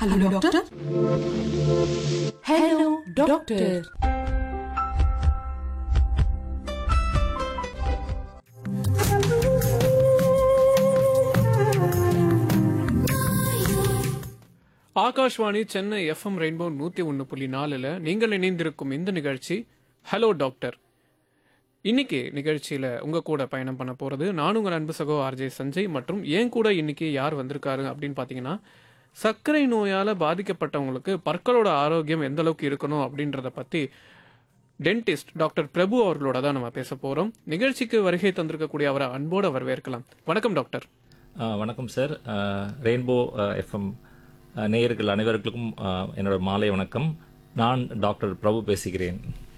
Hello, doctor. Hello, doctor. Akashvani Chennai FM rainbow நூற்றி ஒன்று புள்ளி நாலில் நீங்கள் இணைந்திருக்கும் இந்த நிகழ்ச்சி ஹலோ டாக்டர் இன்னைக்கு நிகழ்ச்சியில் உங்கள் கூட பயணம் பண்ண போகிறது நானும் உங்கள் அன்பு சகோ ஆர்ஜே சஞ்சய் மற்றும் ஏன் கூட இன்னைக்கு யார் வந்திருக்காரு அப்படின்னு பார்த்தீங்கன்னா சர்க்கரை நோயால் பாதிக்கப்பட்டவங்களுக்கு பற்களோட ஆரோக்கியம் எந்த அளவுக்கு இருக்கணும் அப்படின்றத பற்றி டென்டிஸ்ட் டாக்டர் பிரபு அவர்களோட தான் நம்ம பேச போகிறோம் நிகழ்ச்சிக்கு வருகை தந்திருக்கக்கூடிய அவரை அன்போடு வரவேற்கலாம் வணக்கம் டாக்டர் ஆ, வணக்கம் சார் ஆ, ரெயின்போ எஃப்எம் நேயர்கள் அனைவருக்கும் ஆ, என்னோட மாலை வணக்கம் நான் டாக்டர் பிரபு பேசுகிறேன்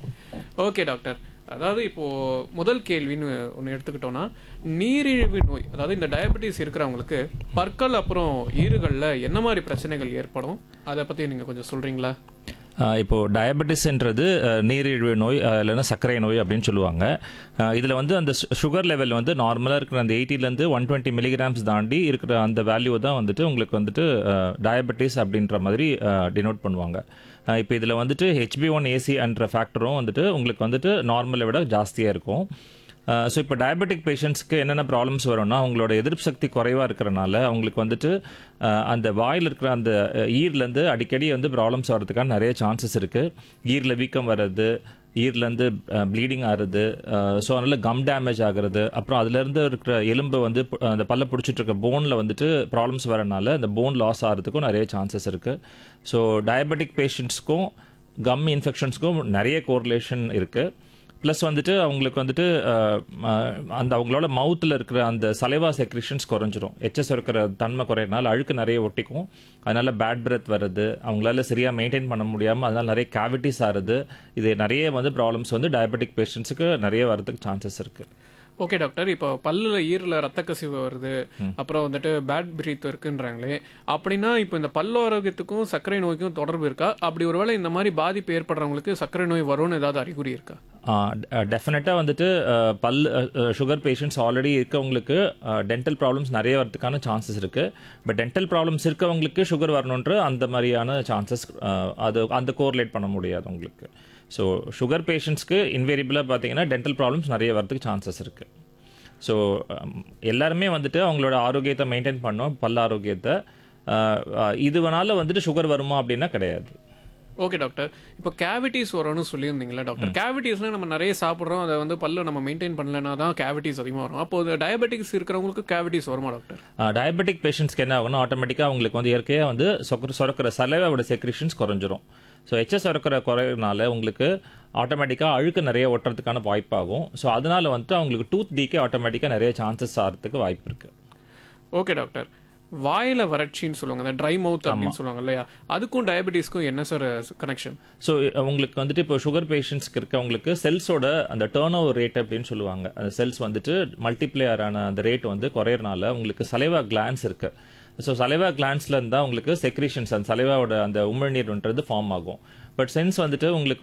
ஓகே டாக்டர் அதாவது இப்போ முதல் கேள்வின்னு ஒன்று எடுத்துக்கிட்டோம்னா நீரிழிவு நோய் அதாவது இந்த டயபெட்டிஸ் இருக்கிறவங்களுக்கு பற்கள் அப்புறம் ஈறுகளில் என்ன மாதிரி பிரச்சனைகள் ஏற்படும் அதை பற்றி நீங்கள் கொஞ்சம் சொல்கிறீங்களா ஆ, இப்போ டயபெட்டிஸ்ன்றது ஆ, நீரிழிவு நோய் ஆ, இல்லைன்னா சர்க்கரை நோய் அப்படின்னு சொல்லுவாங்க இதில் வந்து அந்த சுகர் லெவல் வந்து நார்மலாக இருக்கிற அந்த எயிட்டிலேருந்து ஒன் டுவெண்ட்டி மில்லிகிராம்ஸ் தாண்டி இருக்கிற அந்த வேல்யூ தான் வந்துட்டு உங்களுக்கு வந்துட்டு டயபெட்டிஸ் அப்படின்ற மாதிரி டினோட் பண்ணுவாங்க ஆ, இப்போ இதில் வந்துட்டு ஹெச்பி ஒன் ஏசி என்ற ஃபேக்டரும் வந்துட்டு உங்களுக்கு வந்துட்டு நார்மலை விட ஜாஸ்தியாக இருக்கும் ஸோ இப்போ டயபெட்டிக் பேஷண்ட்ஸ்க்கு என்னென்ன ப்ராப்ளம்ஸ் வரும்னா அவங்களோட எதிர்ப்பு சக்தி குறைவாக இருக்கிறனால அவங்களுக்கு வந்துட்டு அஹ், அந்த வாயில் இருக்கிற அந்த அஹ், ஈர்லேருந்து அடிக்கடி வந்து ப்ராப்ளம்ஸ் வர்றதுக்கான நிறைய சான்சஸ் இருக்குது ஈரில் வீக்கம் வர்றது ஈர்லேருந்து ப்ளீடிங் ஆகுறது ஸோ அதனால் கம் டேமேஜ் ஆகுறது அப்புறம் அதுலேருந்து இருக்கிற எலும்பு வந்து பு- அந்த பல்ல பிடிச்சிட்டு இருக்க போனில் வந்துட்டு ப்ராப்ளம்ஸ் வரனால அந்த போன் லாஸ் ஆகிறதுக்கும் நிறைய சான்சஸ் இருக்குது ஸோ டயபெட்டிக் பேஷண்ட்ஸ்க்கும் கம் இன்ஃபெக்ஷன்ஸ்க்கும் நிறைய கோரிலேஷன் இருக்குது ப்ளஸ் வந்துட்டு அவங்களுக்கு வந்துட்டு அஹ், அஹ், அந்த அவங்களோட மவுத்தில் இருக்கிற அந்த சலைவா செக்ரிஷன்ஸ் குறைஞ்சிரும் எச்எஸ் இருக்கிற தன்மை குறையிறனால அழுக்கு நிறைய ஒட்டிக்கும் அதனால பேட் பிரெத் வருது அவங்களால சரியாக மெயின்டைன் பண்ண முடியாமல் அதனால நிறைய கேவிட்டிஸ் ஆகுது இது நிறைய வந்து ப்ராப்ளம்ஸ் வந்து டயபெட்டிக் பேஷண்ட்ஸுக்கு நிறைய வரதுக்கு சான்சஸ் இருக்குது ஓகே டாக்டர் இப்போ பல்லுல ஈரல ரத்த கசிவு வருது அப்புறம் வந்துட்டு பேட் பிரீத் இருக்குன்றாங்களே அப்படின்னா இப்போ இந்த பல்லு ஆரோக்கியத்துக்கும் சர்க்கரை நோய்க்கும் தொடர்பு இருக்கா அப்படி ஒருவேளை இந்த மாதிரி பாதிப்பு ஏற்படுறவங்களுக்கு சர்க்கரை நோய் வரும்னு ஏதாவது அறிகுறி இருக்கா டெஃபினட்டாக வந்துட்டு அஹ், பல் சுகர் பேஷண்ட்ஸ் ஆல்ரெடி இருக்கவங்களுக்கு டென்டல் ப்ராப்ளம்ஸ் நிறைய வரதுக்கான சான்சஸ் இருக்குது பட் டென்டல் ப்ராப்ளம்ஸ் இருக்கவங்களுக்கு சுகர் வரணுன்ற அந்த மாதிரியான சான்சஸ் அது அந்த கோரிலேட் பண்ண முடியாது உங்களுக்கு ஸோ சுகர் பேஷண்ட்ஸ்க்கு இன்வேரியபிளாக பார்த்தீங்கன்னா டென்டல் ப்ராப்ளம்ஸ் நிறைய வரதுக்கு சான்சஸ் இருக்குது ஸோ எல்லாருமே வந்துட்டு அவங்களோட ஆரோக்கியத்தை மெயின்டைன் பண்ணோம் பல் ஆரோக்கியத்தை அஹ், அஹ், இதுவனால வந்துட்டு சுகர் வருமா அப்படின்னா கிடையாது ஓகே டாக்டர் இப்போ கேவிட்டிஸ் வரும்னு சொல்லியிருந்தீங்களா டாக்டர் கேவிட்டிஸ்லாம் நம்ம நிறைய சாப்பிட்றோம் அதை வந்து பல்ல நம்ம மெயின்டைன் பண்ணலனா தான் கேவிட்டிஸ் அதிகமாக வரும் அப்போ டயபெட்டிக்ஸ் இருக்கிறவங்களுக்கு கேவிட்டிஸ் வருமா டாக்டர் டயபெட்டிக் பேஷண்ட்ஸ்க்கு என்ன ஆகும்னா ஆட்டோமேட்டிக்காக அவங்களுக்கு வந்து இயற்கையாக வந்து சொக்கர சுரக்கிற சலைவாவோட செக்ரிஷன்ஸ் குறைஞ்சிரும் ஸோ எச்எஸ் சுரக்கிற குறையினால உங்களுக்கு ஆட்டோமேட்டிக்காக அழுக்கு நிறைய ஒட்டுறதுக்கான வாய்ப்பாகும் ஸோ அதனால வந்துட்டு அவங்களுக்கு டூத் டீக்கே ஆட்டோமேட்டிக்காக நிறைய சான்சஸ் ஆகிறதுக்கு வாய்ப்பு இருக்குது ஓகே டாக்டர் வாயில வறட்சின்னு சொல்லுவாங்க அந்த ட்ரை மவுத் அப்படின்னு சொல்லுவாங்க இல்லையா அதுக்கும் டயபெட்டிஸ்க்கும் என்ன சார் கனெக்ஷன் ஸோ உங்களுக்கு வந்துட்டு இப்போ சுகர் பேஷண்ட்ஸ்க்கு இருக்கவங்களுக்கு செல்ஸோட அந்த டேர்ன் ஓவர் ரேட் அப்படின்னு சொல்லுவாங்க அந்த செல்ஸ் வந்துட்டு மல்டிப்ளேயரான அந்த ரேட் வந்து குறையறனால உங்களுக்கு சலைவா கிளான்ஸ் இருக்கு ஸோ சலைவா கிளான்ஸ்ல இருந்தால் உங்களுக்கு செக்ரீஷன்ஸ் அந்த சலைவாவோட அந்த உமிழ்நீர்ன்றது ஃபார்ம் ஆகும் பட் சென்ஸ் வந்துட்டு உங்களுக்கு